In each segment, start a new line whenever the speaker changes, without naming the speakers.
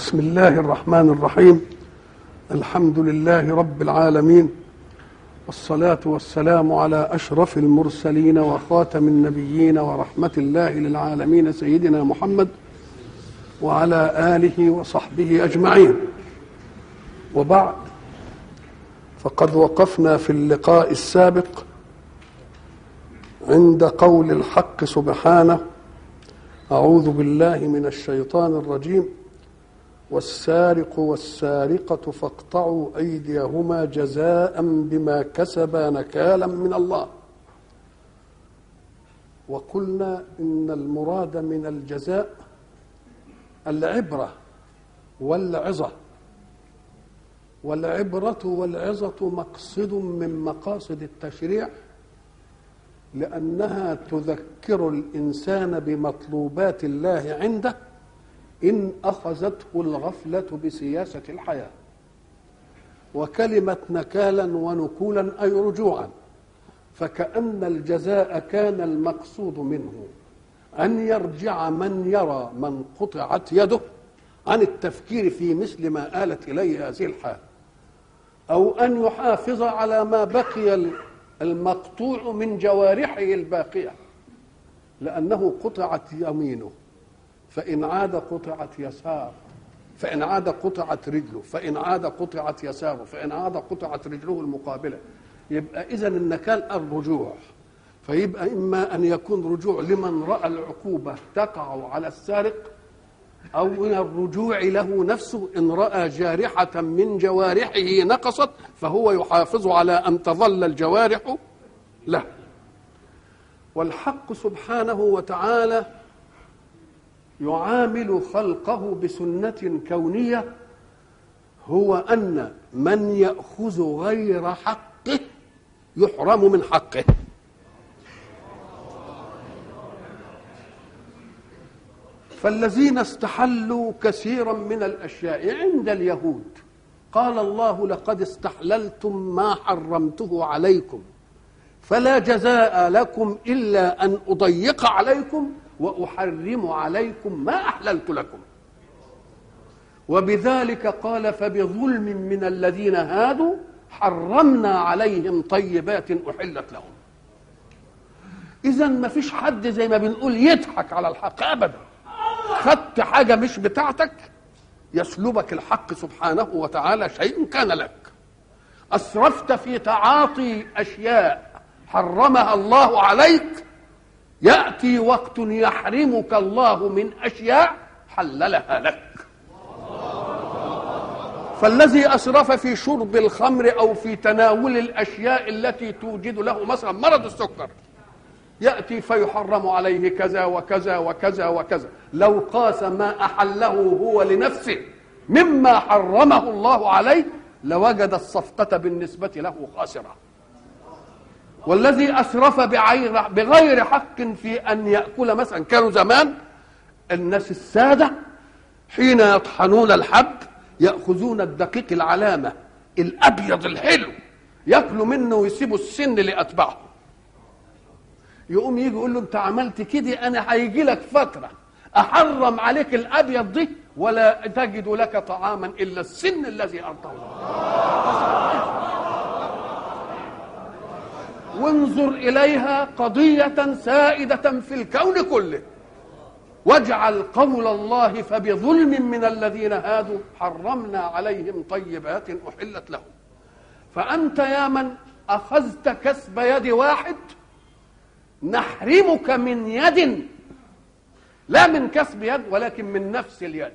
بسم الله الرحمن الرحيم الحمد لله رب العالمين والصلاة والسلام على أشرف المرسلين وخاتم النبيين ورحمة الله للعالمين سيدنا محمد وعلى آله وصحبه أجمعين وبعد فقد وقفنا في اللقاء السابق عند قول الحق سبحانه أعوذ بالله من الشيطان الرجيم والسارق والسارقة فاقطعوا أيديهما جزاء بما كسبا نكالا من الله وقلنا إن المراد من الجزاء العبرة والعظة والعبرة والعظة مقصد من مقاصد التشريع لأنها تذكر الإنسان بمطلوبات الله عنده إن أخذته الغفلة بسياسة الحياة وكلمة نكالا ونكولا أي رجوعا فكأن الجزاء كان المقصود منه أن يرجع من يرى من قطعت يده عن التفكير في مثل ما آلت إليه هذه الحال أو أن يحافظ على ما بقي المقطوع من جوارحه الباقية لأنه قطعت يمينه فإن عاد قطعت يسار فإن عاد قطعت رجله فإن عاد قطعت يساره فإن عاد قطعت رجله المقابلة يبقى إذا النكال الرجوع فيبقى إما أن يكون رجوع لمن رأى العقوبة تقع على السارق أو من الرجوع له نفسه إن رأى جارحة من جوارحه نقصت فهو يحافظ على أن تظل الجوارح له والحق سبحانه وتعالى يعامل خلقه بسنة كونية هو أن من يأخذ غير حقه يحرم من حقه فالذين استحلوا كثيرا من الاشياء عند اليهود قال الله لقد استحللتم ما حرمته عليكم فلا جزاء لكم الا ان اضيق عليكم واحرم عليكم ما احللت لكم وبذلك قال فبظلم من الذين هادوا حرمنا عليهم طيبات احلت لهم اذا ما فيش حد زي ما بنقول يضحك على الحق ابدا خدت حاجه مش بتاعتك يسلبك الحق سبحانه وتعالى شيء كان لك اسرفت في تعاطي اشياء حرمها الله عليك ياتي وقت يحرمك الله من اشياء حللها لك فالذي اسرف في شرب الخمر او في تناول الاشياء التي توجد له مثلا مرض السكر ياتي فيحرم عليه كذا وكذا وكذا وكذا لو قاس ما احله هو لنفسه مما حرمه الله عليه لوجد الصفقه بالنسبه له خاسره والذي اسرف بغير بغير حق في ان ياكل مثلا كانوا زمان الناس الساده حين يطحنون الحب ياخذون الدقيق العلامه الابيض الحلو ياكلوا منه ويسيبوا السن لاتباعهم يقوم يجي يقول له انت عملت كده انا هيجي لك فتره احرم عليك الابيض دي ولا تجد لك طعاما الا السن الذي ارضاه وانظر اليها قضيه سائده في الكون كله واجعل قول الله فبظلم من الذين هادوا حرمنا عليهم طيبات احلت لهم فانت يا من اخذت كسب يد واحد نحرمك من يد لا من كسب يد ولكن من نفس اليد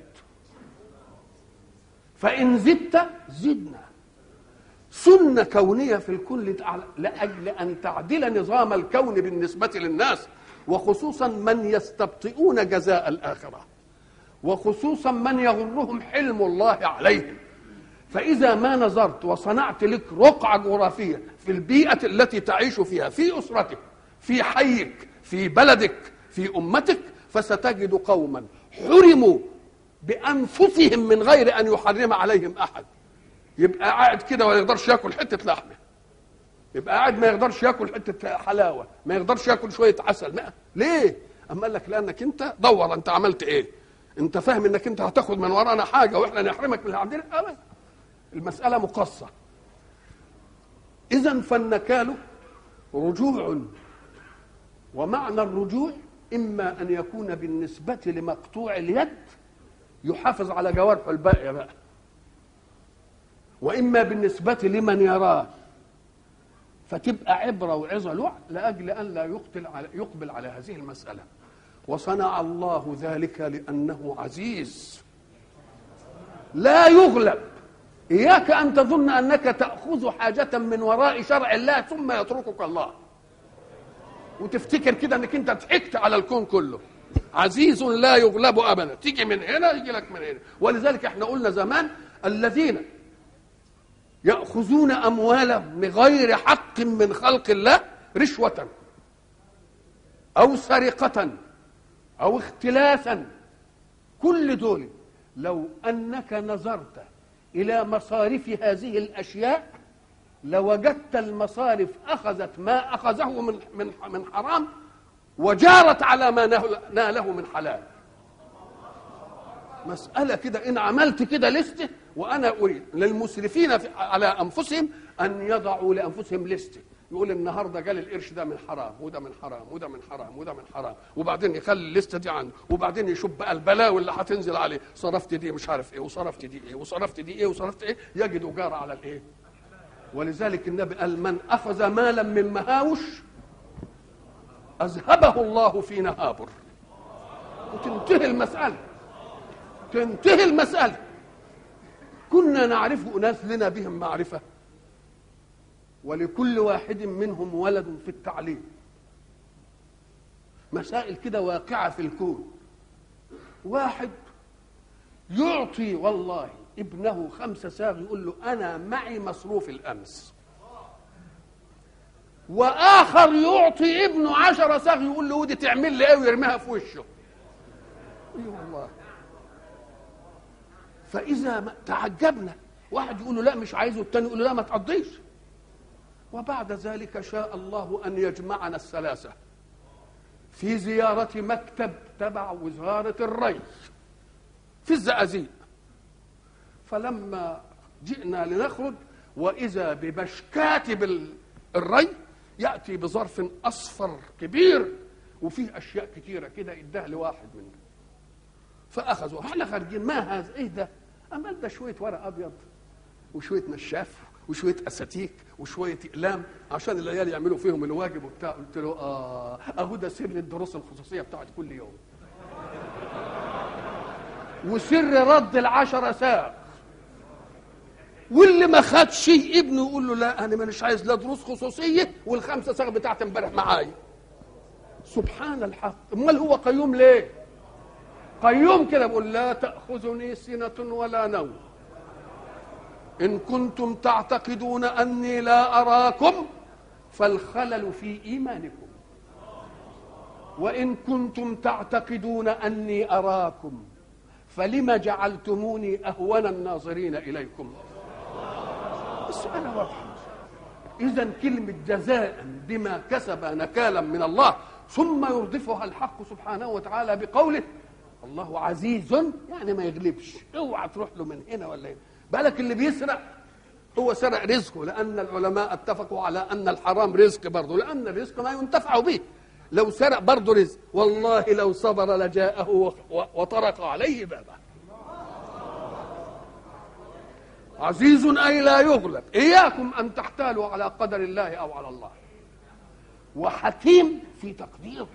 فإن زدت زدنا سنة كونية في الكون لأجل أن تعدل نظام الكون بالنسبة للناس وخصوصا من يستبطئون جزاء الآخرة وخصوصا من يغرهم حلم الله عليهم فإذا ما نظرت وصنعت لك رقعة جغرافية في البيئة التي تعيش فيها في أسرتك في حيك في بلدك في امتك فستجد قوما حرموا بانفسهم من غير ان يحرم عليهم احد يبقى قاعد كده ولا يقدرش ياكل حته لحمه يبقى قاعد ما يقدرش ياكل حته حلاوه ما يقدرش ياكل شويه عسل ما. ليه اما قال لك لانك انت دور انت عملت ايه انت فاهم انك انت هتاخد من ورانا حاجه واحنا نحرمك من اللي عندنا ابدا المساله مقصه اذا فالنكال رجوع ومعنى الرجوع اما ان يكون بالنسبه لمقطوع اليد يحافظ على جوارحه الباقيه بقى واما بالنسبه لمن يراه فتبقى عبره وعظه له لاجل ان لا يقتل على يقبل على هذه المساله وصنع الله ذلك لانه عزيز لا يغلب اياك ان تظن انك تاخذ حاجه من وراء شرع الله ثم يتركك الله وتفتكر كده انك انت ضحكت على الكون كله عزيز لا يغلب ابدا تيجي من هنا يجي لك من هنا ولذلك احنا قلنا زمان الذين ياخذون اموالهم بغير حق من خلق الله رشوه او سرقه او اختلاسا كل دول لو انك نظرت الى مصارف هذه الاشياء لوجدت المصارف اخذت ما اخذه من من من حرام وجارت على ما ناله من حلال مسألة كده إن عملت كده لستة وأنا أريد للمسرفين على أنفسهم أن يضعوا لأنفسهم لستة يقول النهارده جالي القرش ده من حرام وده من حرام وده من حرام وده من حرام وبعدين يخلي الليسته دي عنده وبعدين يشوف بقى البلاوي اللي هتنزل عليه صرفت دي مش عارف ايه وصرفت دي ايه وصرفت دي ايه وصرفت ايه يجد جار على الايه ولذلك النبي قال من اخذ مالا من مهاوش اذهبه الله في نهابر وتنتهي المساله تنتهي المساله كنا نعرف اناس لنا بهم معرفه ولكل واحد منهم ولد في التعليم مسائل كده واقعة في الكون واحد يعطي والله ابنه خمسة ساغ يقول له أنا معي مصروف الأمس وآخر يعطي ابنه عشرة ساغ يقول له ودي تعمل لي ايه ويرميها في وشه اي والله فإذا تعجبنا واحد يقول له لا مش عايزه التاني يقول له لا ما تقضيش وبعد ذلك شاء الله ان يجمعنا الثلاثه في زياره مكتب تبع وزاره الري في الزقازيق فلما جئنا لنخرج واذا ببشكاتب الري ياتي بظرف اصفر كبير وفيه اشياء كثيره كده اداها لواحد منا فاخذوا احنا خارجين ما هذا ايه ده؟ اما ده شويه ورق ابيض وشويه نشاف وشويه اساتيك وشويه اقلام عشان العيال يعملوا فيهم الواجب وبتاع قلت له اه اهو ده سر الدروس الخصوصيه بتاعت كل يوم وسر رد العشرة ساعة واللي ما خدش ابنه يقول له لا انا مانيش عايز لا دروس خصوصيه والخمسه ساعة بتاعت امبارح معايا سبحان الحق امال هو قيوم ليه قيوم كده بيقول لا تاخذني سنه ولا نوم إن كنتم تعتقدون أني لا أراكم فالخلل في إيمانكم وإن كنتم تعتقدون أني أراكم فلم جعلتموني أهون الناظرين إليكم السؤال واضحة إذا كلمة جزاء بما كسب نكالا من الله ثم يردفها الحق سبحانه وتعالى بقوله الله عزيز يعني ما يغلبش اوعى تروح له من هنا ولا هنا بالك اللي بيسرق هو سرق رزقه لأن العلماء اتفقوا على أن الحرام رزق برضه لأن الرزق ما ينتفع به لو سرق برضه رزق والله لو صبر لجاءه وطرق عليه بابه عزيز أي لا يغلب إياكم أن تحتالوا على قدر الله أو على الله وحكيم في تقديره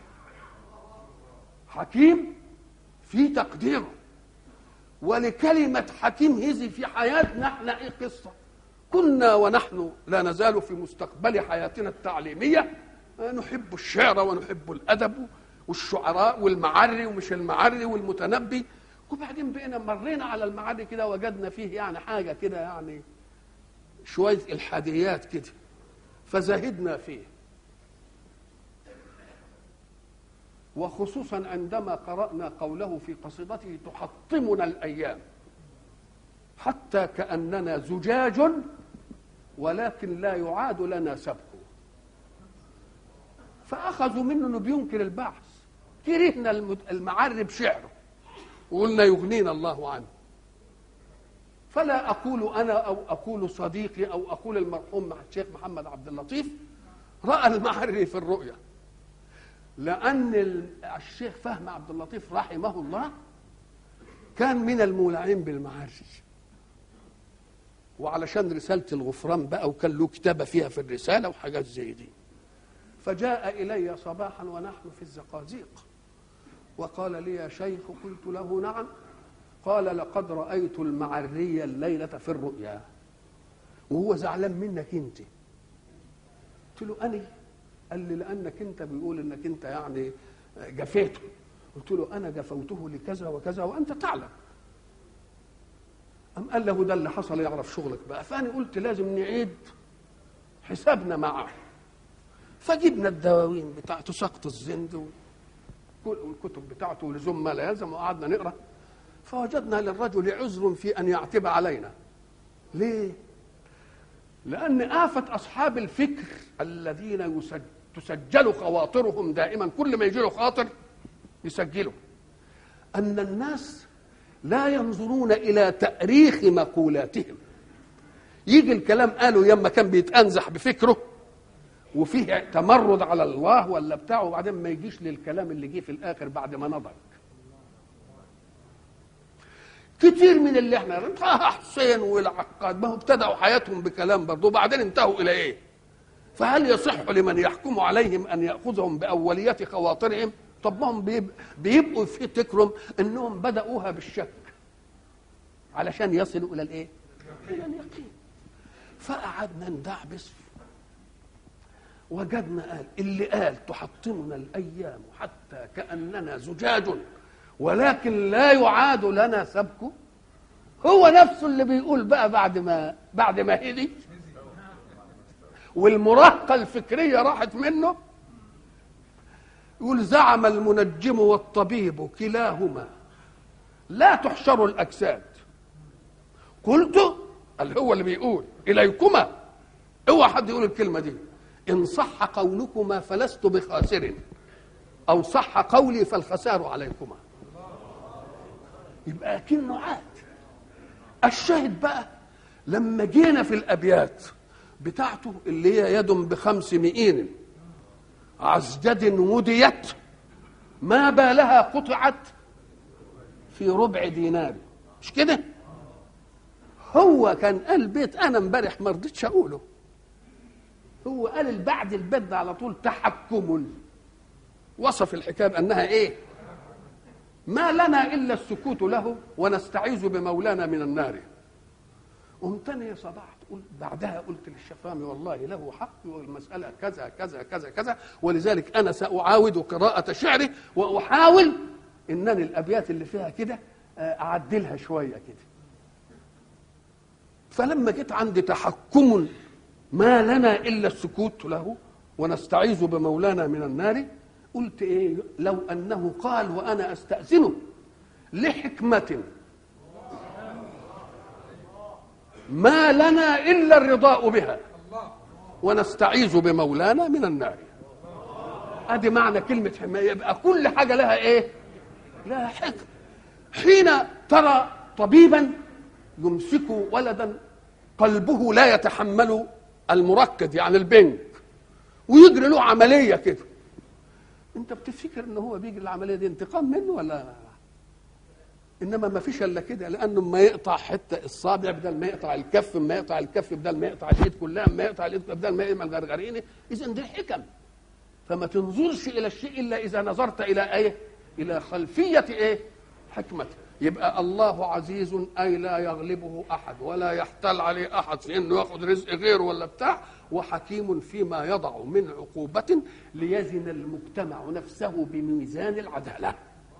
حكيم في تقديره ولكلمة حكيم هذه في حياتنا احنا ايه قصة كنا ونحن لا نزال في مستقبل حياتنا التعليمية نحب الشعر ونحب الأدب والشعراء والمعري ومش المعري والمتنبي وبعدين بقينا مرينا على المعري كده وجدنا فيه يعني حاجة كده يعني شوية الحاديات كده فزهدنا فيه وخصوصا عندما قرأنا قوله في قصيدته تحطمنا الأيام حتى كأننا زجاج ولكن لا يعاد لنا سبق فأخذوا منه أنه بينكر البعث كرهنا المعرب شعره وقلنا يغنينا الله عنه فلا اقول انا او اقول صديقي او اقول المرحوم الشيخ محمد عبد اللطيف راى المعري في الرؤيا لان الشيخ فهم عبد اللطيف رحمه الله كان من المولعين بالمعاري وعلشان رسالة الغفران بقى وكان له كتابة فيها في الرسالة وحاجات زي دي فجاء إلي صباحا ونحن في الزقازيق وقال لي يا شيخ قلت له نعم قال لقد رأيت المعرية الليلة في الرؤيا وهو زعلان منك انت قلت له أنا قال لي لأنك انت بيقول انك انت يعني جفيته قلت له أنا جفوته لكذا وكذا وأنت تعلم أم قال له ده اللي حصل يعرف شغلك بقى فأنا قلت لازم نعيد حسابنا معه فجبنا الدواوين بتاعته سقط الزند والكتب بتاعته لزوم ما لا يلزم وقعدنا نقرا فوجدنا للرجل عذر في ان يعتب علينا ليه لان آفة أصحاب الفكر الذين يسج... تسجل خواطرهم دائما كل ما يجي له خاطر يسجله أن الناس لا ينظرون إلى تأريخ مقولاتهم يجي الكلام قاله يما كان بيتأنزح بفكره وفيه تمرد على الله ولا بتاعه وبعدين ما يجيش للكلام اللي جه في الآخر بعد ما نضج كتير من اللي احنا طه حسين والعقاد ما هو ابتدأوا حياتهم بكلام برضه وبعدين انتهوا إلى إيه؟ فهل يصح لمن يحكم عليهم أن يأخذهم بأولية خواطرهم؟ طب ما هم بيب... بيبقوا في فكرهم انهم بداوها بالشك علشان يصلوا الى الايه؟ الى اليقين فقعدنا ندعبس وجدنا قال اللي قال تحطمنا الايام حتى كاننا زجاج ولكن لا يعاد لنا سبكه هو نفسه اللي بيقول بقى بعد ما بعد ما هدي والمراهقه الفكريه راحت منه يقول زعم المنجم والطبيب كلاهما لا تحشر الاجساد قلت اللي هو اللي بيقول اليكما اوعى حد يقول الكلمه دي ان صح قولكما فلست بخاسر او صح قولي فالخسار عليكما يبقى اكنه عاد الشاهد بقى لما جينا في الابيات بتاعته اللي هي يد بخمس مئين عزجد وديت ما بالها قطعت في ربع دينار مش كده هو كان قال بيت انا امبارح ما رضيتش اقوله هو قال بعد البيت ده على طول تحكم وصف الحكايه بانها ايه ما لنا الا السكوت له ونستعيذ بمولانا من النار قمت انا صبحت قلت بعدها قلت للشفامي والله له حق والمساله كذا كذا كذا كذا ولذلك انا ساعاود قراءه شعري واحاول انني الابيات اللي فيها كده اعدلها شويه كده فلما جيت عند تحكم ما لنا الا السكوت له ونستعيذ بمولانا من النار قلت ايه لو انه قال وانا استاذنه لحكمه ما لنا الا الرضاء بها ونستعيذ بمولانا من النار ادي معنى كلمه حمايه يبقى كل حاجه لها ايه لها حكم حين ترى طبيبا يمسك ولدا قلبه لا يتحمل المركز يعني البنك ويجري له عمليه كده انت بتفتكر ان هو بيجري العمليه دي انتقام منه ولا انما ما فيش الا كده لانه ما يقطع حته الصابع بدل ما يقطع الكف ما يقطع الكف بدل ما يقطع الايد كلها ما يقطع الايد بدل ما يعمل غرغرينه اذا دي حكم فما تنظرش الى الشيء الا اذا نظرت الى ايه الى خلفيه ايه حكمته يبقى الله عزيز اي لا يغلبه احد ولا يحتال عليه احد في انه ياخذ رزق غيره ولا بتاع وحكيم فيما يضع من عقوبه ليزن المجتمع نفسه بميزان العداله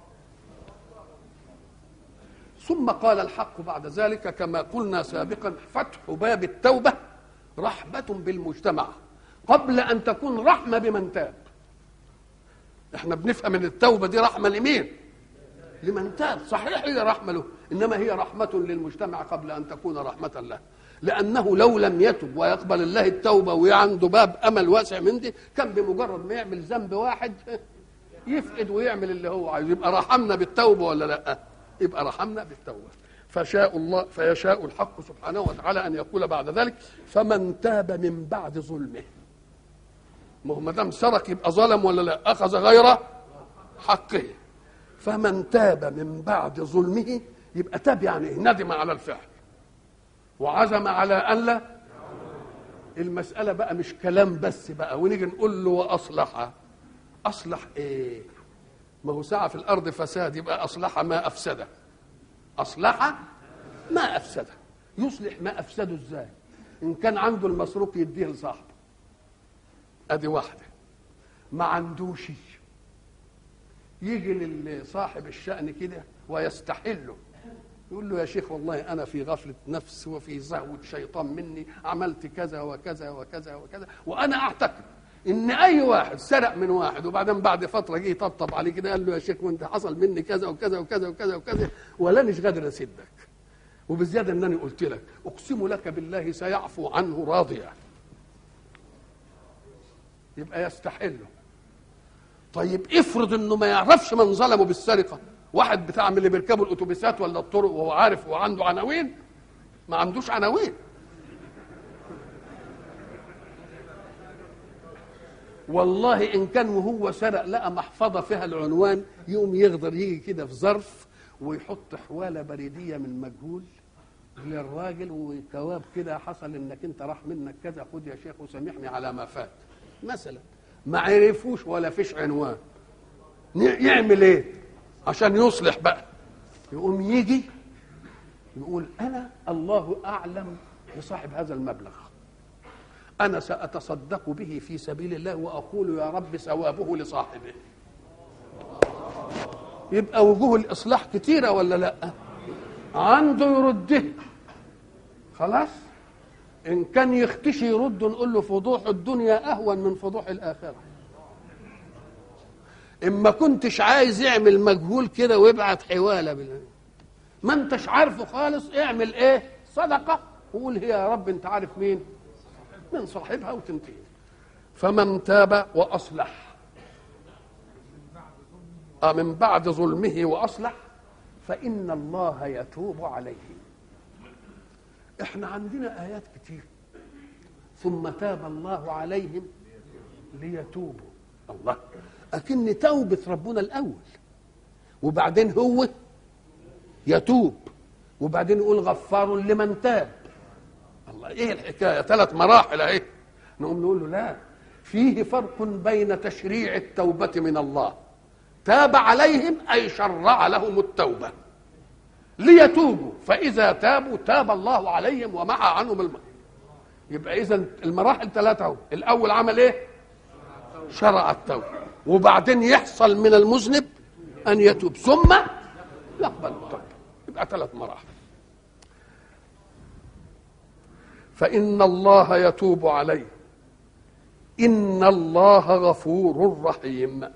ثم قال الحق بعد ذلك كما قلنا سابقا فتح باب التوبه رحمه بالمجتمع قبل ان تكون رحمه بمن تاب احنا بنفهم ان التوبه دي رحمه لمين لمن تاب صحيح هي رحمه له انما هي رحمه للمجتمع قبل ان تكون رحمه له لانه لو لم يتب ويقبل الله التوبه وعنده باب امل واسع من دي كان بمجرد ما يعمل ذنب واحد يفقد ويعمل اللي هو عايزه يبقى رحمنا بالتوبه ولا لا يبقى رحمنا بالتوبه فشاء الله فيشاء الحق سبحانه وتعالى ان يقول بعد ذلك فمن تاب من بعد ظلمه ما هو ما دام سرق يبقى ظلم ولا لا اخذ غير حقه فمن تاب من بعد ظلمه يبقى تاب يعني إيه؟ ندم على الفعل وعزم على ان لا المساله بقى مش كلام بس بقى ونيجي نقول له واصلح اصلح ايه ما هو ساعه في الارض فساد يبقى اصلح ما افسده اصلح ما افسده يصلح ما افسده ازاي ان كان عنده المسروق يديه لصاحبه ادي واحده ما عندوش يجي لصاحب الشأن كده ويستحله يقول له يا شيخ والله انا في غفله نفس وفي زهوه شيطان مني عملت كذا وكذا وكذا وكذا وانا اعتقد ان اي واحد سرق من واحد وبعدين بعد فتره جه يطبطب عليه كده قال له يا شيخ وانت حصل مني كذا وكذا وكذا وكذا وكذا ولانيش قادر اسدك وبالزياده انني قلت لك اقسم لك بالله سيعفو عنه راضيا يبقى يستحله طيب افرض انه ما يعرفش من ظلمه بالسرقه واحد بتاع من اللي بيركبوا الاتوبيسات ولا الطرق وهو عارف وعنده عناوين ما عندوش عناوين والله ان كان وهو سرق لقى محفظه فيها العنوان يقوم يقدر يجي كده في ظرف ويحط حواله بريديه من مجهول للراجل وكواب كده حصل انك انت راح منك كذا خد يا شيخ وسامحني على ما فات مثلا ما عرفوش ولا فيش عنوان يعمل ايه عشان يصلح بقى يقوم يجي يقول انا الله اعلم بصاحب هذا المبلغ انا ساتصدق به في سبيل الله واقول يا رب ثوابه لصاحبه يبقى وجوه الاصلاح كتيره ولا لا عنده يرده خلاص ان كان يختشي يرد نقول له فضوح الدنيا اهون من فضوح الاخره اما كنتش عايز يعمل مجهول كده ويبعت حواله بالله ما انتش عارفه خالص اعمل ايه صدقه وقول هي يا رب انت عارف مين من صاحبها وتنتهي فمن تاب واصلح آه من بعد ظلمه واصلح فان الله يتوب عليه احنا عندنا ايات كتير ثم تاب الله عليهم ليتوبوا الله اكن توبه ربنا الاول وبعدين هو يتوب وبعدين يقول غفار لمن تاب الله ايه الحكايه ثلاث مراحل اهي نقوم نقول له لا فيه فرق بين تشريع التوبه من الله تاب عليهم اي شرع لهم التوبه ليتوبوا فاذا تابوا تاب الله عليهم ومحى عنهم الم... يبقى اذا المراحل ثلاثه اهو الاول عمل ايه شرع التوبه وبعدين يحصل من المذنب ان يتوب ثم يقبل التوبه يبقى ثلاث مراحل فان الله يتوب عليه ان الله غفور رحيم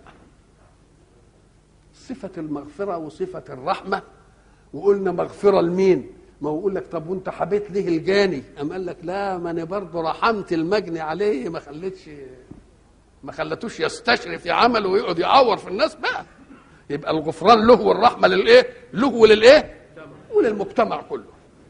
صفه المغفره وصفه الرحمه وقلنا مغفره لمين ما هو يقول لك طب وانت حبيت ليه الجاني ام قال لك لا ما انا برضه رحمت المجني عليه ما خليتش ما خلتوش يستشرف عمله ويقعد يعور في الناس بقى يبقى الغفران له والرحمه للايه له وللايه وللمجتمع كله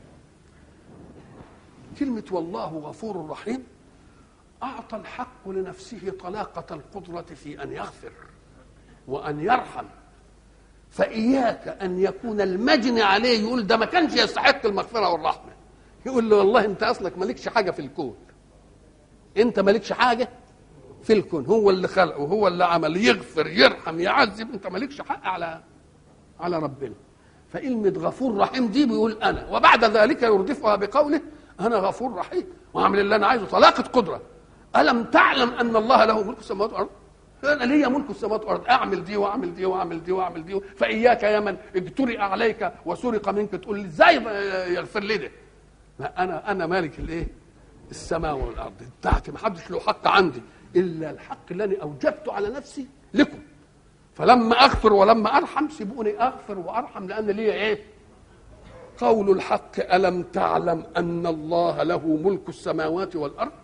كلمه والله غفور رحيم اعطى الحق لنفسه طلاقه القدره في ان يغفر وان يرحم فإياك أن يكون المجني عليه يقول ده ما كانش يستحق المغفرة والرحمة يقول له والله أنت أصلك مالكش حاجة في الكون أنت مالكش حاجة في الكون هو اللي خلقه وهو اللي عمل يغفر يرحم يعذب أنت مالكش حق على على ربنا فكلمة غفور رحيم دي بيقول أنا وبعد ذلك يردفها بقوله أنا غفور رحيم وأعمل اللي أنا عايزه طلاقة قدرة ألم تعلم أن الله له ملك السماوات والأرض انا ليا ملك السماوات والارض اعمل دي واعمل دي واعمل دي واعمل دي فاياك يا من اجترئ عليك وسرق منك تقول لي ازاي يغفر لي ده لا انا انا مالك الايه السماء والارض بتاعتي ما حدش له حق عندي الا الحق اللي انا اوجبته على نفسي لكم فلما اغفر ولما ارحم سيبوني اغفر وارحم لان لي ايه قول الحق الم تعلم ان الله له ملك السماوات والارض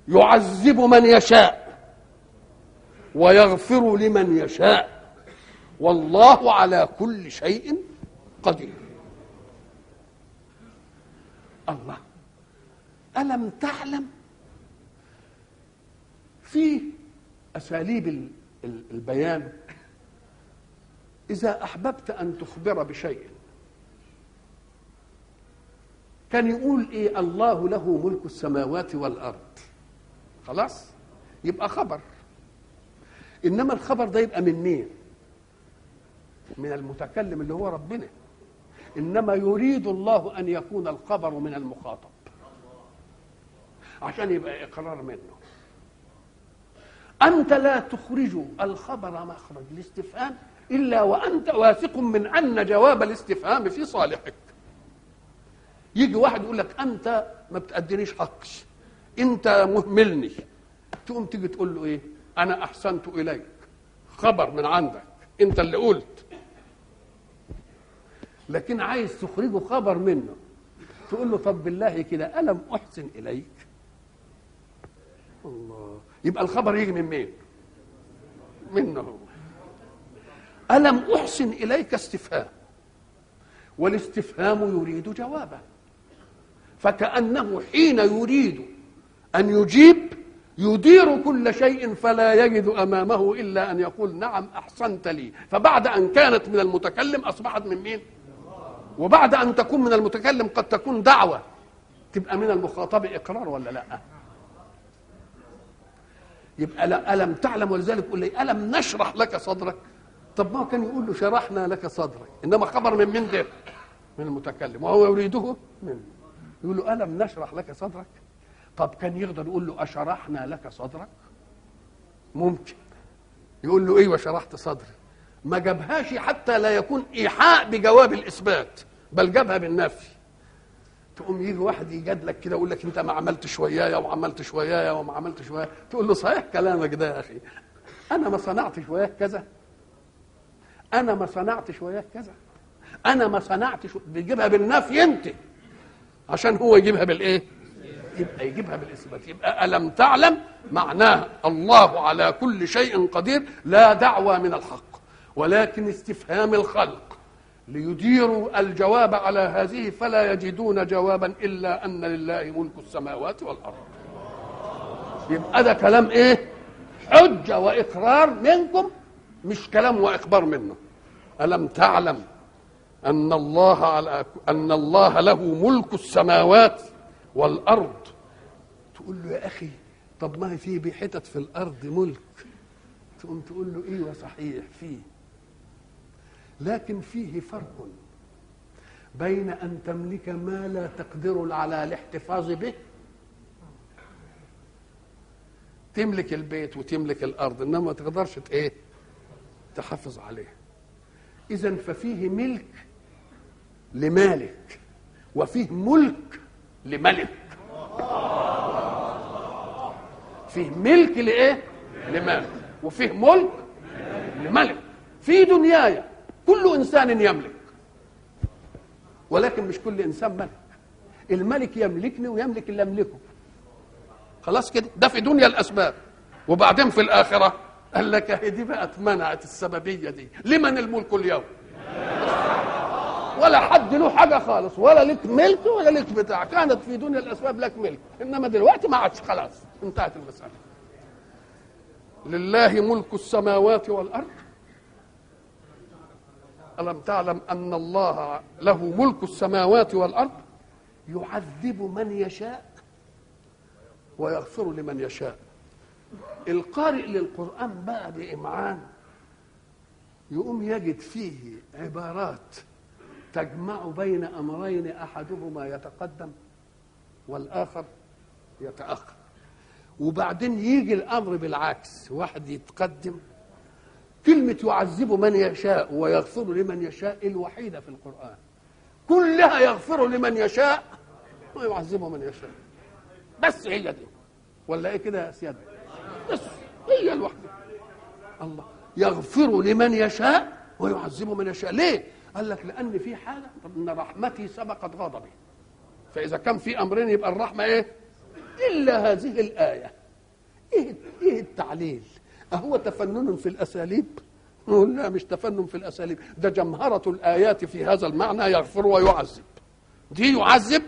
يعذب من يشاء ويغفر لمن يشاء والله على كل شيء قدير الله ألم تعلم في أساليب ال- ال- البيان إذا أحببت أن تخبر بشيء كان يقول إيه الله له ملك السماوات والأرض خلاص يبقى خبر إنما الخبر ده يبقى من مين من المتكلم اللي هو ربنا إنما يريد الله أن يكون الخبر من المخاطب عشان يبقى إقرار منه أنت لا تخرج الخبر مخرج الاستفهام إلا وأنت واثق من أن جواب الاستفهام في صالحك يجي واحد يقول لك أنت ما بتأدينيش حقي أنت مهملني تقوم تيجي تقول له إيه أنا أحسنت إليك خبر من عندك أنت اللي قلت لكن عايز تخرجه خبر منه تقول له طب بالله كده ألم أحسن إليك الله يبقى الخبر يجي من مين منه هو ألم أحسن إليك استفهام والاستفهام يريد جوابا فكأنه حين يريد أن يجيب يدير كل شيء فلا يجد أمامه إلا أن يقول نعم أحسنت لي فبعد أن كانت من المتكلم أصبحت من مين وبعد أن تكون من المتكلم قد تكون دعوة تبقى من المخاطب إقرار ولا لا يبقى لا ألم تعلم ولذلك يقول لي ألم نشرح لك صدرك طب ما هو كان يقول له شرحنا لك صدرك إنما خبر من من ده من المتكلم وهو يريده منه يقول له ألم نشرح لك صدرك طب كان يقدر يقول له أشرحنا لك صدرك ممكن يقول له ايوه شرحت صدري ما جابهاش حتى لا يكون ايحاء بجواب الاثبات بل جابها بالنفي تقوم يجي واحد يجادلك كده يقول لك انت ما عملتش ويايا وما عملتش ويايا وما عملتش ويايا تقول له صحيح كلامك ده يا اخي انا ما صنعتش وياك كذا انا ما صنعتش وياك كذا انا ما صنعتش بيجيبها بالنفي انت عشان هو يجيبها بالايه يبقى يجيبها بالاثبات يبقى الم تعلم معناه الله على كل شيء قدير لا دعوى من الحق ولكن استفهام الخلق ليديروا الجواب على هذه فلا يجدون جوابا الا ان لله ملك السماوات والارض يبقى ده كلام ايه حجه واقرار منكم مش كلام واخبار منه الم تعلم ان الله على ان الله له ملك السماوات والارض تقول له يا اخي طب ما هي في حتت في الارض ملك تقوم تقول له ايوه صحيح فيه لكن فيه فرق بين ان تملك ما لا تقدر على الاحتفاظ به تملك البيت وتملك الارض انما ما تقدرش ايه تحافظ عليه اذا ففيه ملك لمالك وفيه ملك لملك فيه ملك لايه لمالك وفيه ملك لملك في دنياي كل انسان يملك ولكن مش كل انسان ملك الملك يملكني ويملك اللي املكه خلاص كده ده في دنيا الاسباب وبعدين في الاخره قال لك هي دي بقى اتمنعت السببيه دي لمن الملك اليوم ولا حد له حاجه خالص ولا لك ملك ولا لك بتاع كانت في دنيا الاسباب لك ملك انما دلوقتي ما عادش خلاص انتهت المساله لله ملك السماوات والارض الم تعلم ان الله له ملك السماوات والارض يعذب من يشاء ويغفر لمن يشاء القارئ للقران بقى بامعان يقوم يجد فيه عبارات تجمع بين امرين احدهما يتقدم والاخر يتاخر وبعدين يجي الامر بالعكس واحد يتقدم كلمة يعذب من يشاء ويغفر لمن يشاء الوحيدة في القرآن كلها يغفر لمن يشاء ويعذب من يشاء بس هي دي ولا ايه كده يا سيادة بس هي الوحدة الله يغفر لمن يشاء ويعذب من يشاء ليه قال لك لان في حاجه طب ان رحمتي سبقت غضبي فاذا كان في امرين يبقى الرحمه ايه الا هذه الايه ايه ايه التعليل اهو تفنن في الاساليب نقول لا مش تفنن في الاساليب ده جمهره الايات في هذا المعنى يغفر ويعذب دي يعذب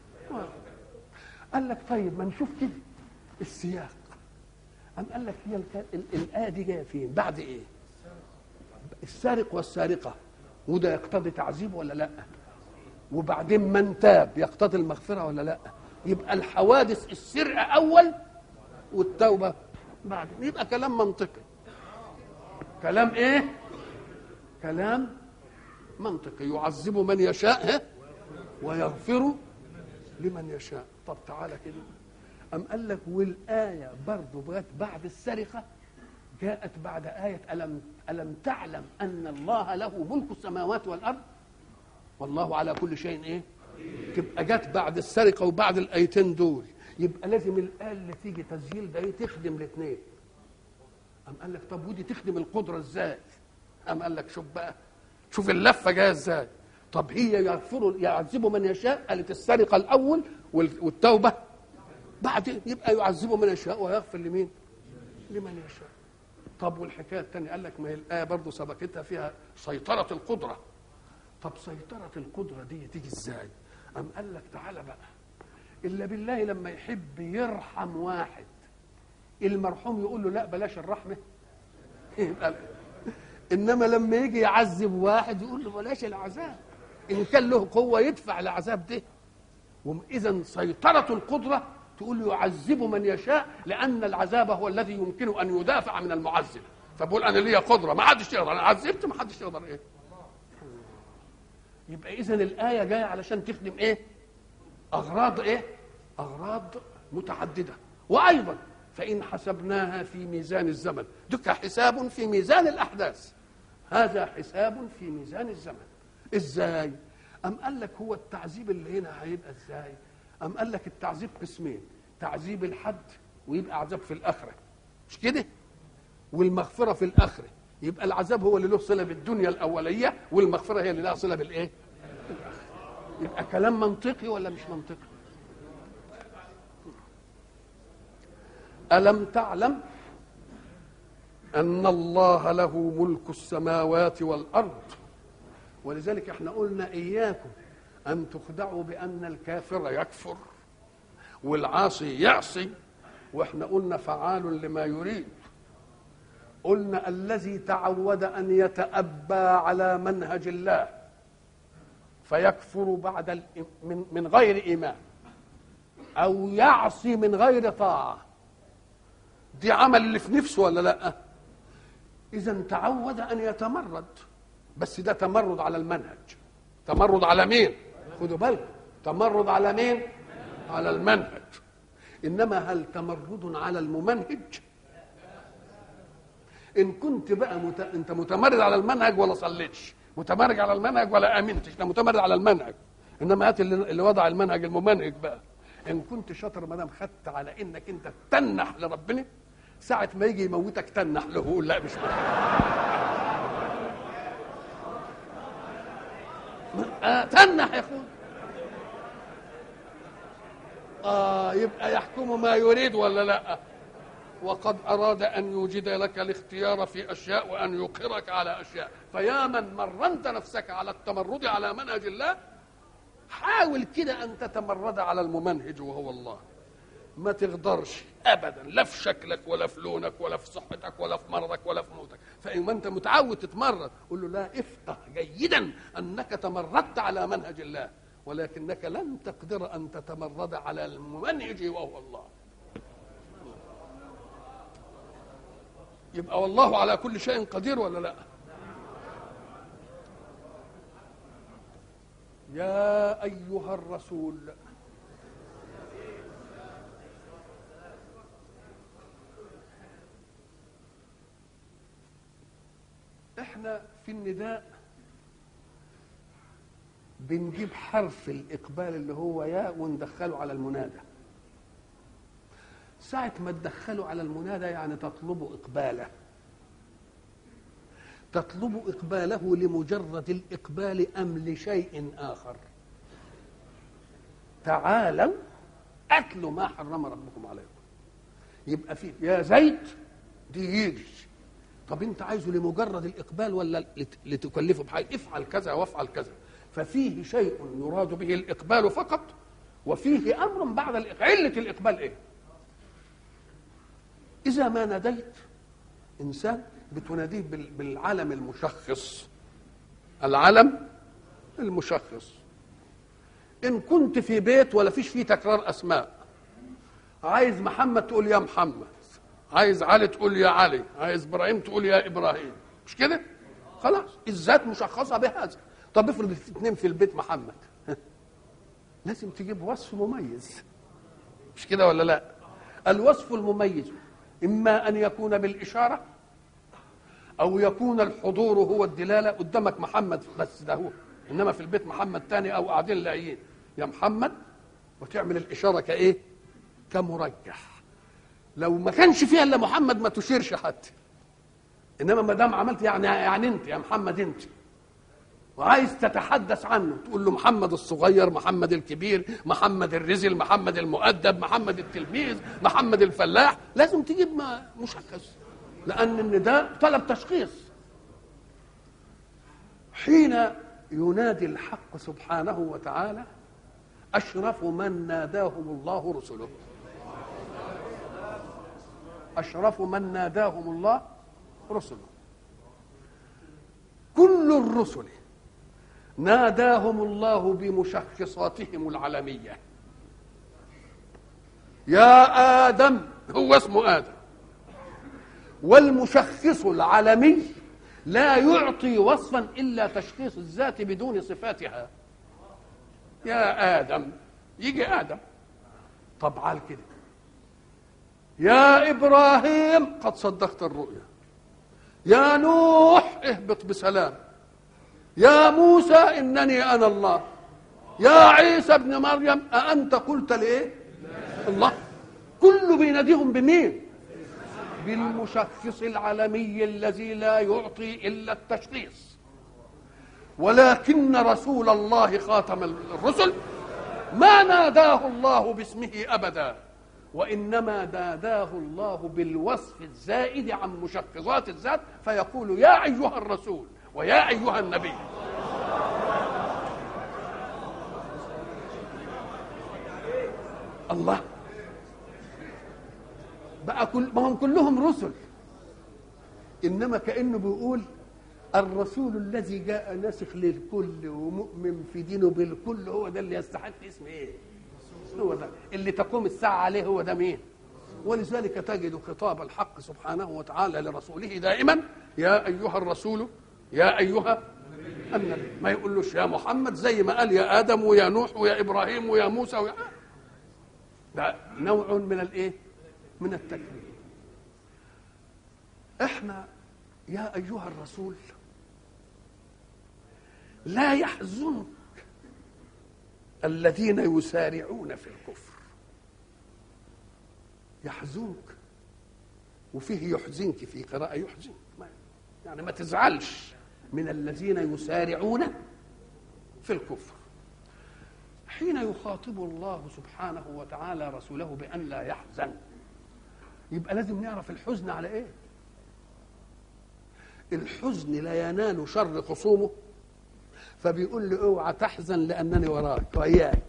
قال لك طيب ما نشوف كده السياق أم قال لك هي الك- ال- الآية دي جاية فين؟ بعد إيه؟ السارق والسارقة وده يقتضي تعذيب ولا لا؟ وبعدين من تاب يقتضي المغفرة ولا لا؟ يبقى الحوادث السرقة أول والتوبة بعد يبقى كلام منطقي كلام إيه؟ كلام منطقي يعذب من يشاء ها؟ ويغفر لمن يشاء طب تعالى كده أم قال لك والآية برضه جت بعد السرقة جاءت بعد آية ألم ألم تعلم أن الله له ملك السماوات والأرض والله على كل شيء إيه تبقى جت بعد السرقة وبعد الآيتين دول يبقى لازم الآية اللي تيجي تسجيل ده إيه تخدم الاثنين أم قال لك طب ودي تخدم القدرة إزاي أم قال لك شوف بقى شوف اللفة جاية إزاي طب هي يغفر يعذب من يشاء قالت السرقة الأول وال- والتوبة بعد يبقى يعذب من يشاء ويغفر لمين؟ لمن يشاء. طب والحكايه الثانيه قال لك ما هي الايه برضه سبقتها فيها سيطره القدره. طب سيطره القدره دي تيجي ازاي؟ أم قال لك تعالى بقى الا بالله لما يحب يرحم واحد المرحوم يقول له لا بلاش الرحمه يبقى انما لما يجي يعذب واحد يقول له بلاش العذاب ان كان له قوه يدفع العذاب ده اذا سيطره القدره تقول له يعذب من يشاء لان العذاب هو الذي يمكن ان يدافع من المعذب فبقول انا ليا قدره ما حدش يقدر انا عذبت ما حدش يقدر ايه يبقى اذا الايه جايه علشان تخدم ايه اغراض ايه اغراض متعدده وايضا فان حسبناها في ميزان الزمن دك حساب في ميزان الاحداث هذا حساب في ميزان الزمن ازاي ام قال لك هو التعذيب اللي هنا هيبقى ازاي ام قال لك التعذيب قسمين تعذيب الحد ويبقى عذاب في الاخره مش كده والمغفره في الاخره يبقى العذاب هو اللي له صله بالدنيا الاوليه والمغفره هي اللي لها صله بالايه يبقى كلام منطقي ولا مش منطقي الم تعلم ان الله له ملك السماوات والارض ولذلك احنا قلنا اياكم ان تخدعوا بان الكافر يكفر والعاصي يعصي واحنا قلنا فعال لما يريد قلنا الذي تعود ان يتأبى على منهج الله فيكفر بعد الإ- من من غير ايمان او يعصي من غير طاعه دي عمل اللي في نفسه ولا لا اذا تعود ان يتمرد بس ده تمرد على المنهج تمرد على مين خدوا بالكم تمرد على مين على المنهج انما هل تمرد على الممنهج ان كنت بقى مت... انت متمرد على المنهج ولا صليتش متمرد على المنهج ولا امنتش لا متمرد على المنهج انما هات اللي, اللي وضع المنهج الممنهج بقى ان كنت شاطر ما دام خدت على انك انت تنح لربنا ساعة ما يجي يموتك تنح له يقول لا مش آه تنح يا اخوي اه يبقى يحكم ما يريد ولا لا وقد اراد ان يوجد لك الاختيار في اشياء وان يقرك على اشياء فيا من مرنت نفسك على التمرد على منهج الله حاول كده ان تتمرد على الممنهج وهو الله ما تقدرش ابدا لا في شكلك ولا في لونك ولا في صحتك ولا في مرضك ولا في موتك فان ما انت متعود تتمرد قول له لا افقه جيدا انك تمردت على منهج الله ولكنك لن تقدر ان تتمرد على الممنهج وهو الله يبقى والله على كل شيء قدير ولا لا يا ايها الرسول احنا في النداء بنجيب حرف الاقبال اللي هو يا وندخله على المنادى ساعة ما تدخله على المنادى يعني تطلب إقباله تطلب إقباله لمجرد الإقبال أم لشيء آخر تعالوا أكلوا ما حرم ربكم عليكم يبقى في يا زيد دي يجي طب انت عايزه لمجرد الاقبال ولا لت- لتكلفه بحاجه افعل كذا وافعل كذا ففيه شيء يراد به الاقبال فقط وفيه امر بعد الإقبال. عله الاقبال ايه اذا ما ناديت انسان بتناديه بال- بالعلم المشخص العلم المشخص ان كنت في بيت ولا فيش فيه تكرار اسماء عايز محمد تقول يا محمد عايز علي تقول يا علي عايز ابراهيم تقول يا ابراهيم مش كده خلاص الذات مشخصه بهذا طب افرض اثنين في البيت محمد لازم تجيب وصف مميز مش كده ولا لا الوصف المميز اما ان يكون بالاشاره او يكون الحضور هو الدلاله قدامك محمد بس ده هو انما في البيت محمد تاني او قاعدين لاقيين يا محمد وتعمل الاشاره كايه كمرجح لو ما كانش فيها الا محمد ما تشيرش حتى انما ما دام عملت يعني يعني انت يا محمد انت وعايز تتحدث عنه تقول له محمد الصغير محمد الكبير محمد الرزل محمد المؤدب محمد التلميذ محمد الفلاح لازم تجيب ما مشخص لان النداء طلب تشخيص حين ينادي الحق سبحانه وتعالى اشرف من ناداهم الله رسله اشرف من ناداهم الله رسله كل الرسل ناداهم الله بمشخصاتهم العلميه يا ادم هو اسمه ادم والمشخص العلمي لا يعطي وصفا الا تشخيص الذات بدون صفاتها يا ادم يجي ادم طب على كده يا ابراهيم قد صدقت الرؤيا يا نوح اهبط بسلام يا موسى انني انا الله يا عيسى ابن مريم أأنت قلت لإيه؟ الله كله بيناديهم بمين؟ بالمشخص العالمي الذي لا يعطي إلا التشخيص ولكن رسول الله خاتم الرسل ما ناداه الله باسمه أبدا وإنما ناداه الله بالوصف الزائد عن مشخصات الذات فيقول يا أيها الرسول ويا أيها النبي الله بقى كل ما هم كلهم رسل انما كانه بيقول الرسول الذي جاء ناسخ للكل ومؤمن في دينه بالكل هو ده اللي يستحق اسم ايه هو ده اللي تقوم الساعه عليه هو ده مين ولذلك تجد خطاب الحق سبحانه وتعالى لرسوله دائما يا ايها الرسول يا ايها النبي ما يقولوش يا محمد زي ما قال يا ادم ويا نوح ويا ابراهيم ويا موسى ويا ده نوع من الايه من التكريم احنا يا ايها الرسول لا يحزنك الذين يسارعون في الكفر يحزنك وفيه يحزنك في قراءة يحزنك يعني ما تزعلش من الذين يسارعون في الكفر حين يخاطب الله سبحانه وتعالى رسوله بأن لا يحزن يبقى لازم نعرف الحزن على ايه الحزن لا ينال شر خصومه فبيقول له اوعى تحزن لانني وراك وياك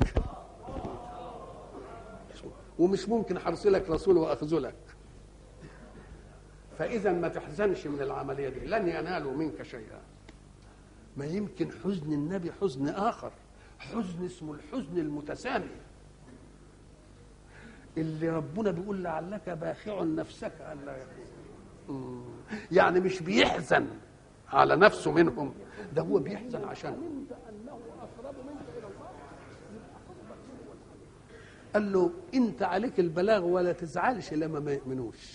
ومش ممكن ارسلك رسول واخذلك فاذا ما تحزنش من العمليه دي لن ينالوا منك شيئا ما يمكن حزن النبي حزن اخر حزن اسمه الحزن المتسامي اللي ربنا بيقول لعلك باخع نفسك الا يكون يعني مش بيحزن على نفسه منهم ده هو بيحزن عشان قال له انت عليك البلاغ ولا تزعلش لما ما يؤمنوش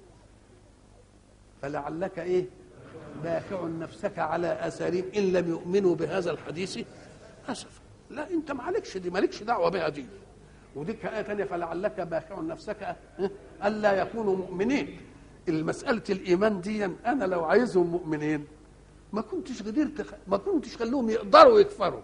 فلعلك ايه باخع نفسك على اثارهم ان لم يؤمنوا بهذا الحديث اسفا لا انت ما عليكش دي مالكش دعوه بها دي وديك آية تانية فلعلك باخع نفسك ألا يكونوا مؤمنين المسألة الإيمان دي أنا لو عايزهم مؤمنين ما كنتش قدرت ما كنتش خلوهم يقدروا يكفروا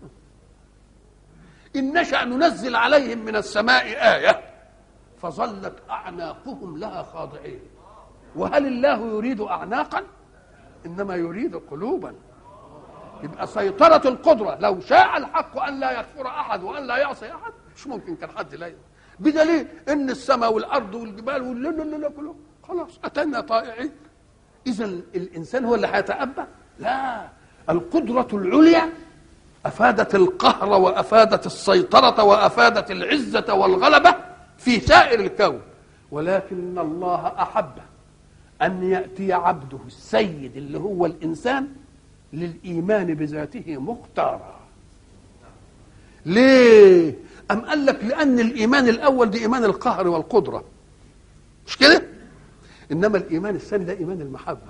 إن نشأ ننزل عليهم من السماء آية فظلت أعناقهم لها خاضعين وهل الله يريد اعناقا انما يريد قلوبا يبقى سيطرة القدرة لو شاء الحق أن لا يغفر أحد وأن لا يعصي أحد مش ممكن كان حد لا يعصي. بدليل إن السماء والأرض والجبال واللا لا لا كله خلاص أتينا طائعين إذا الإنسان هو اللي هيتأبى لا القدرة العليا أفادت القهر وأفادت السيطرة وأفادت العزة والغلبة في سائر الكون ولكن الله أحب أن يأتي عبده السيد اللي هو الإنسان للإيمان بذاته مختارا ليه أم قال لك لأن الإيمان الأول ده إيمان القهر والقدرة مش كده إنما الإيمان الثاني ده إيمان المحبة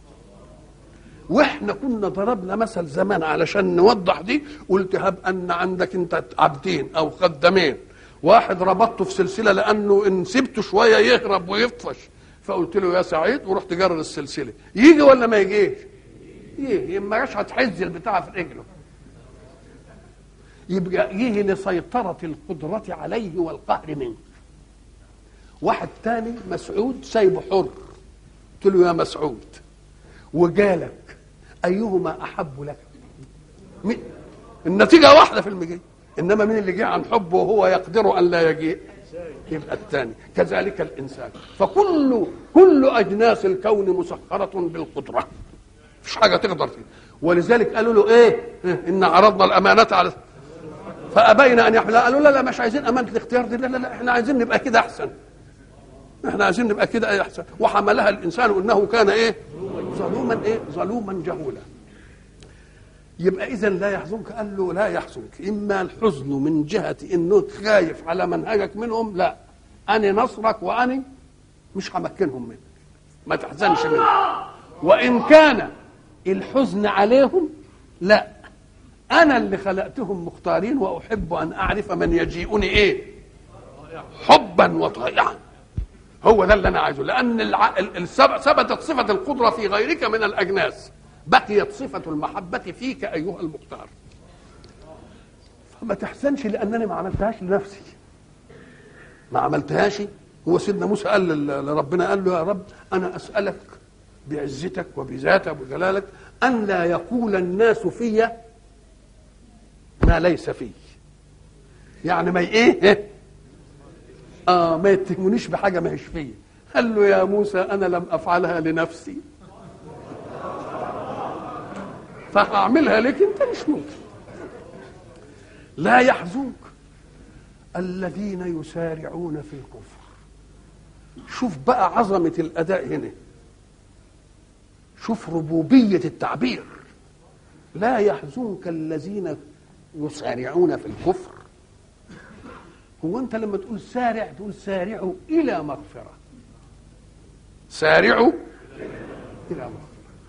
واحنا كنا ضربنا مثل زمان علشان نوضح دي قلت هب ان عندك انت عبدين او خدامين واحد ربطته في سلسله لانه ان سبته شويه يهرب ويفطش فقلت له يا سعيد ورحت جرر السلسله يجي ولا ما يجيش يجي ما جاش هتحز البتاع في رجله يبقى يجي لسيطرة القدرة عليه والقهر منه واحد تاني مسعود سايبه حر قلت له يا مسعود وجالك أيهما أحب لك مين؟ النتيجة واحدة في المجيء إنما مين اللي جه عن حبه وهو يقدر أن لا يجيء يبقى الثاني كذلك الإنسان فكل كل أجناس الكون مسخرة بالقدرة مفيش حاجة تقدر فيه ولذلك قالوا له إيه إن عرضنا الأمانة على فأبين أن يحملها قالوا لا لا مش عايزين أمانة الاختيار دي لا لا لا إحنا عايزين نبقى كده أحسن احنا عايزين نبقى كده احسن وحملها الانسان انه كان ايه ظلوما ايه ظلوما جهولا يبقى اذا لا يحزنك قال له لا يحزنك اما الحزن من جهه انه خايف على منهجك منهم لا انا نصرك واني مش همكنهم منك ما تحزنش منهم وان كان الحزن عليهم لا انا اللي خلقتهم مختارين واحب ان اعرف من يجيئني ايه حبا وطيعا هو ده اللي انا عايزه لان الع... ثبتت صفه القدره في غيرك من الاجناس بقيت صفه المحبه فيك ايها المختار فما تحزنش لانني ما عملتهاش لنفسي ما عملتهاش هو سيدنا موسى قال لربنا قال له يا رب انا اسالك بعزتك وبذاتك وجلالك ان لا يقول الناس في ما ليس في يعني ما ايه اه ما يتهمونيش بحاجه ما هيش فيا قال له يا موسى انا لم افعلها لنفسي فهعملها لك انت مش ممكن لا يحزنك الذين يسارعون في الكفر شوف بقى عظمه الاداء هنا شوف ربوبيه التعبير لا يحزنك الذين يسارعون في الكفر هو انت لما تقول سارع تقول سارعوا الى مغفره سارعوا الى مغفره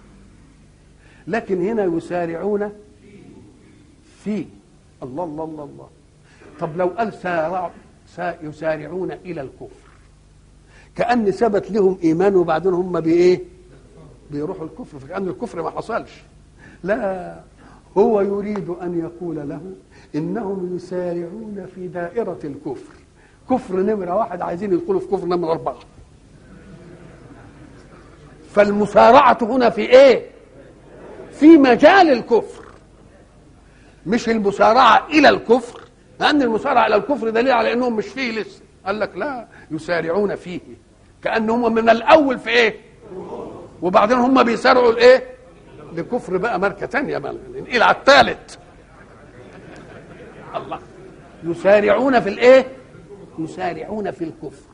لكن هنا يسارعون في الله الله الله الله طب لو قال سارع يسارعون الى الكفر كان ثبت لهم ايمان وبعدين هم بايه بيروحوا الكفر فكان الكفر ما حصلش لا هو يريد ان يقول له انهم يسارعون في دائره الكفر كفر نمره واحد عايزين يدخلوا في كفر نمره اربعه فالمسارعه هنا في ايه في مجال الكفر مش المسارعه الى الكفر لان المسارعه الى الكفر دليل على انهم مش فيه لسه قال لك لا يسارعون فيه كانهم من الاول في ايه وبعدين هم بيسارعوا الايه لكفر بقى ماركه ثانيه ننقل على الثالث الله يسارعون في الايه يسارعون في الكفر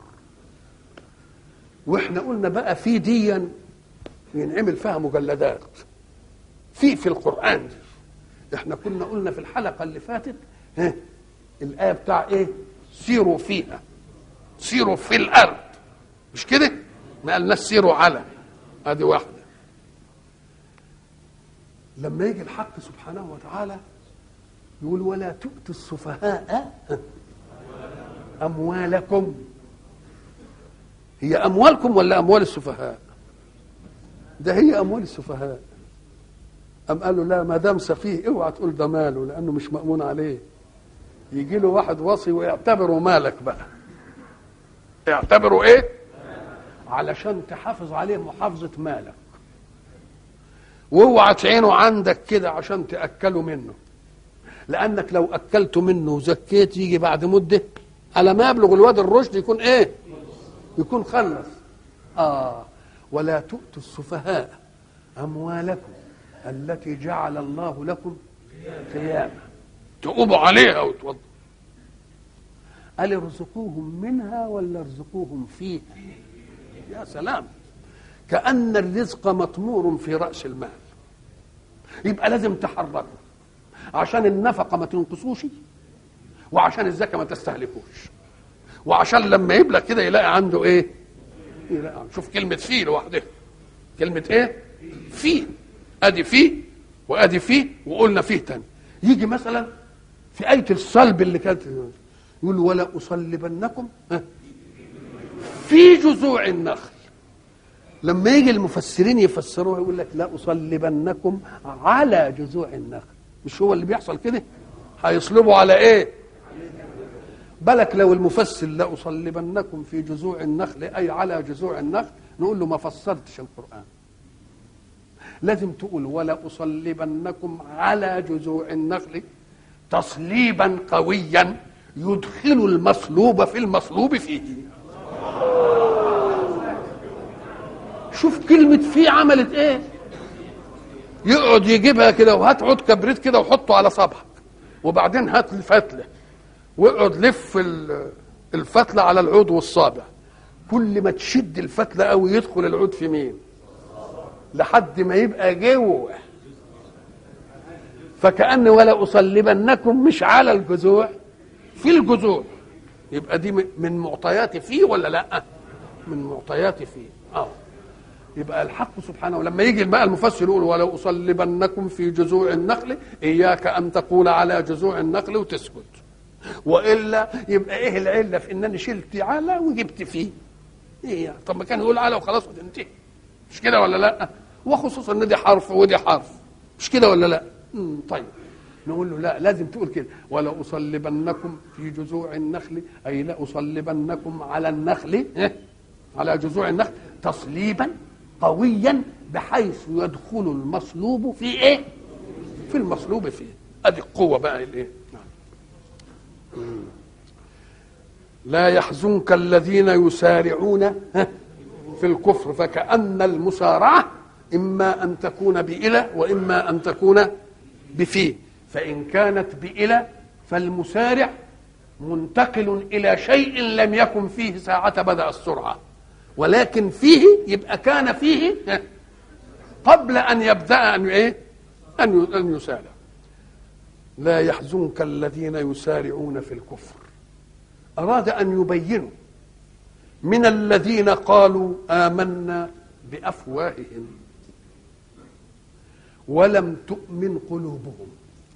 واحنا قلنا بقى في ديا ينعمل فيها مجلدات في في القران احنا كنا قلنا في الحلقه اللي فاتت ها الايه بتاع ايه سيروا فيها سيروا في الارض مش كده ما قالناش سيروا على ادي واحده لما يجي الحق سبحانه وتعالى يقول ولا تؤتوا السفهاء أموالكم هي أموالكم ولا أموال السفهاء ده هي أموال السفهاء أم قالوا لا ما دام سفيه اوعى تقول ده ماله لأنه مش مأمون عليه يجي له واحد وصي ويعتبره مالك بقى يعتبره ايه علشان تحافظ عليه محافظة مالك واوعى تعينه عندك كده عشان تأكله منه لأنك لو أكلته منه وزكيت يجي بعد مدة على ما يبلغ الواد الرشد يكون إيه؟ يكون خلص آه ولا تؤتوا السفهاء أموالكم التي جعل الله لكم قياما تقوموا عليها وتوضوا قال ارزقوهم منها ولا ارزقوهم فيها يا سلام كأن الرزق مطمور في رأس المال يبقى لازم تحركه عشان النفقة ما تنقصوش وعشان الزكاة ما تستهلكوش وعشان لما يبلغ كده يلاقي عنده ايه يلاقي شوف كلمة فيه لوحدها كلمة ايه فيه ادي فيه وادي فيه وقلنا فيه تاني يجي مثلا في آية الصلب اللي كانت يقول ولا أصلبنكم في جذوع النخل لما يجي المفسرين يفسروها يقول لك لا أصلبنكم على جذوع النخل مش هو اللي بيحصل كده هيصلبوا على ايه بالك لو المفسر لا أصلبنكم في جذوع النخل أي على جذوع النخل نقول له ما فسرتش القرآن لازم تقول ولا أصلبنكم على جذوع النخل تصليبا قويا يدخل المصلوب في المصلوب فيه شوف كلمة فيه عملت ايه يقعد يجيبها كده وهات عود كبريت كده وحطه على صبعك وبعدين هات الفتلة واقعد لف الفتلة على العود والصابع كل ما تشد الفتلة قوي يدخل العود في مين لحد ما يبقى جوه فكأن ولا أصلبنكم مش على الجذوع في الجذوع يبقى دي من معطيات فيه ولا لا من معطيات فيه اه يبقى الحق سبحانه لما يجي بقى المفسر يقول ولو أصلبنكم في جذوع النخل إياك أن تقول على جذوع النخل وتسكت وإلا يبقى إيه العلة في إن أنا شلت على وجبت فيه إيه يعني طب ما كان يقول على وخلاص وتنتهي مش كده ولا لا وخصوصا ان دي حرف ودي حرف مش كده ولا لا مم طيب نقول له لا لازم تقول كده ولا أصلبنكم في جذوع النخل أي لا أصلبنكم على النخل إيه؟ على جذوع النخل تصليبا قويا بحيث يدخل المصلوب في ايه في المصلوب فيه ادي القوة بقى الايه لا يحزنك الذين يسارعون في الكفر فكأن المسارعة إما أن تكون بإلى وإما أن تكون بفيه فإن كانت بإلى فالمسارع منتقل إلى شيء لم يكن فيه ساعة بدأ السرعة ولكن فيه يبقى كان فيه قبل أن يبدأ أن إيه أن أن يسارع لا يحزنك الذين يسارعون في الكفر أراد أن يبينوا من الذين قالوا آمنا بأفواههم ولم تؤمن قلوبهم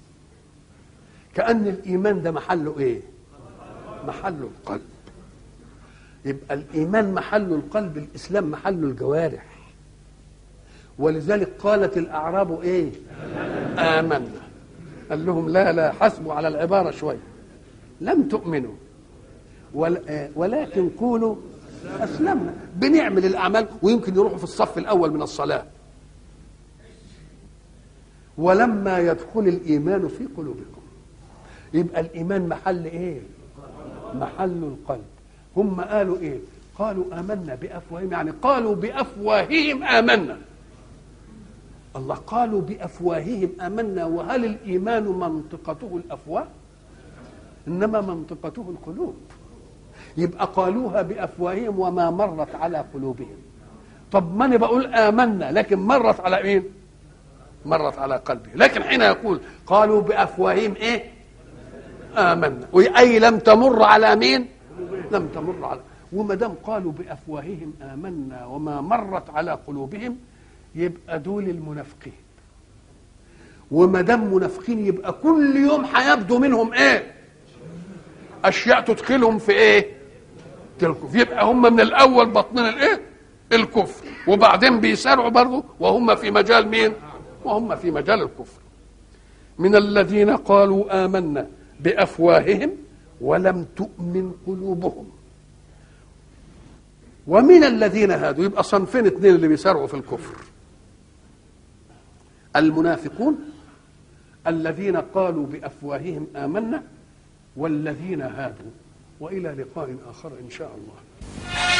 كأن الإيمان ده محله إيه محله القلب يبقى الإيمان محله القلب الإسلام محله الجوارح ولذلك قالت الأعراب إيه آمنا قال لهم لا لا حسبوا على العبارة شوية لم تؤمنوا ولكن قولوا أسلمنا بنعمل الأعمال ويمكن يروحوا في الصف الأول من الصلاة ولما يدخل الإيمان في قلوبكم يبقى الإيمان محل إيه محل القلب هم قالوا إيه قالوا آمنا بأفواههم يعني قالوا بأفواههم آمنا الله قالوا بأفواههم آمنا وهل الإيمان منطقته الأفواه إنما منطقته القلوب يبقى قالوها بافواههم وما مرت على قلوبهم طب ما انا بقول امنا لكن مرت على مين مرت على قلبه لكن حين يقول قالوا بافواههم ايه امنا اي لم تمر على مين لم تمر على وما دام قالوا بافواههم امنا وما مرت على قلوبهم يبقى دول المنافقين وما دام منافقين يبقى كل يوم هيبدو منهم ايه اشياء تدخلهم في ايه الكفر يبقى هم من الاول باطنين الايه الكفر وبعدين بيسارعوا برضه وهم في مجال مين وهم في مجال الكفر من الذين قالوا آمنا بأفواههم ولم تؤمن قلوبهم ومن الذين هادوا يبقى صنفين اثنين اللي بيسارعوا في الكفر المنافقون الذين قالوا بافواههم امنا والذين هادوا والى لقاء اخر ان شاء الله